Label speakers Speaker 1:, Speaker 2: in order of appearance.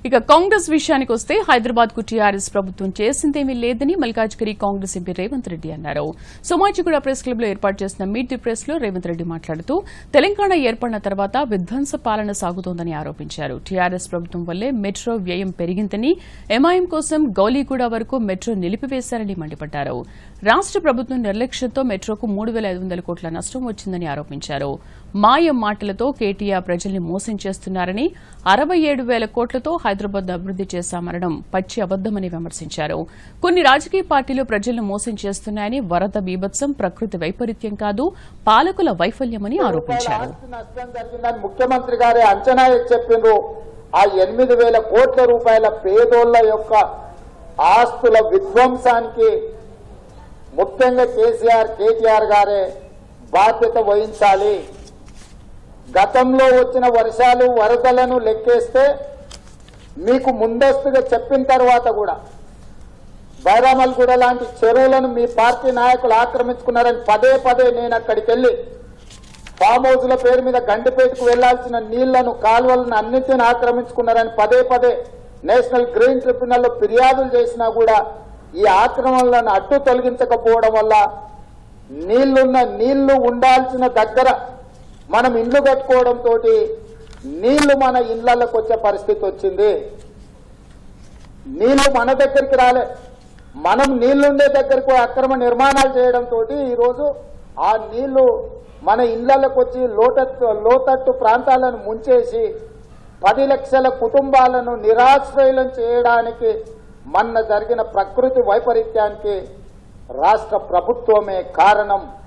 Speaker 1: ఇక కాంగ్రెస్ విషయానికి వస్తే హైదరాబాద్ కు టీఆర్ఎస్ ప్రభుత్వం చేసిందేమీ లేదని మల్కాజ్గిరి కాంగ్రెస్ ఎంపీ రేవంత్ రెడ్డి అన్నారు సోమాజిగూడ ప్రెస్ క్లబ్ లో ఏర్పాటు చేసిన మీట్ ది ప్రెస్ లో రేవంత్ రెడ్డి మాట్లాడుతూ తెలంగాణ ఏర్పడిన తర్వాత విధ్వంస పాలన సాగుతోందని ఆరోపించారు టీఆర్ఎస్ ప్రభుత్వం వల్లే మెట్రో వ్యయం పెరిగిందని ఎంఐఎం కోసం గౌలీగూడ వరకు మెట్రో నిలిపివేశారని మండిపడ్డారు రాష్ట ప్రభుత్వం నిర్లక్ష్యంతో మెట్రోకు మూడు వేల ఐదు వందల కోట్ల నష్టం వచ్చిందని ఆరోపించారు మాయం మాటలతో కేటీఆర్ ప్రజల్ని మోసం చేస్తున్నారని అరవై ఏడు వేల కోట్లతో హైదరాబాద్ అభివృద్ది చేశామనడం పచ్చి అబద్దమని విమర్శించారు కొన్ని రాజకీయ పార్టీలు ప్రజలను మోసం చేస్తున్నాయని వరద బీభత్సం ప్రకృతి వైపరీత్యం కాదు పాలకుల వైఫల్యమని ఆరోపించారు
Speaker 2: ఆస్తి నష్టం జరిగిందని ముఖ్యమంత్రి గారే అంచనా వేసి చెప్పిండ్రు ఆ ఎనిమిది వేల కోట్ల రూపాయల పేదోళ్ల యొక్క ఆస్తుల విధ్వంసానికి ముఖ్యంగా కేసీఆర్ కేటీఆర్ గారే బాధ్యత వహించాలి గతంలో వచ్చిన వర్షాలు వరదలను లెక్కేస్తే మీకు ముందస్తుగా చెప్పిన తర్వాత కూడా బైరామల్గూడ లాంటి చెరువులను మీ పార్టీ నాయకులు ఆక్రమించుకున్నారని పదే పదే నేను అక్కడికి వెళ్ళి ఫామ్ హౌస్ల పేరు మీద గండిపేటకు వెళ్లాల్సిన నీళ్లను కాలువలను అన్నింటిని ఆక్రమించుకున్నారని పదే పదే నేషనల్ గ్రీన్ ట్రిబ్యునల్లో ఫిర్యాదులు చేసినా కూడా ఈ ఆక్రమణలను అడ్డు తొలగించకపోవడం వల్ల నీళ్లున్న నీళ్లు ఉండాల్సిన దగ్గర మనం ఇండ్లు కట్టుకోవడంతో నీళ్లు మన ఇళ్లకు వచ్చే పరిస్థితి వచ్చింది నీళ్లు మన దగ్గరికి రాలే మనం నీళ్లుండే దగ్గరకు అక్రమ నిర్మాణాలు చేయడంతో ఈరోజు ఆ నీళ్లు మన ఇళ్లకు వచ్చి లోతట్టు లోతట్టు ప్రాంతాలను ముంచేసి పది లక్షల కుటుంబాలను నిరాశ్రయులను చేయడానికి మొన్న జరిగిన ప్రకృతి వైపరీత్యానికి రాష్ట్ర ప్రభుత్వమే కారణం